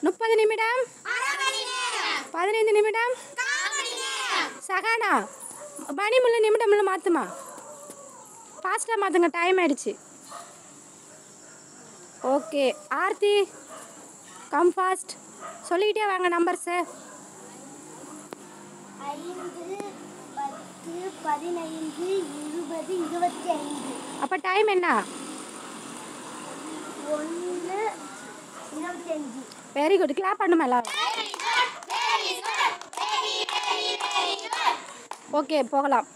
முப்பது நிமிடம் பதினைந்து நிமிடம் சகானா மணிமுள்ள நிமிடமுள்ள மாற்றுமா ஃபாஸ்ட்டாக மாற்றுங்க டைம் ஆயிடுச்சு ஓகே ஆர்த்தி கம் ஃபாஸ்ட் சொல்லிக்கிட்டே வாங்க நம்பர்ஸு ஐந்து பத்து பதினைந்து இருபது இருபத்தி ஐந்து அப்போ டைம் என்ன ஒன்று இருபத்தஞ்சு வெரி குட் கிளாப் பண்ணுமா எல்லாரும் ஓகே போகலாம்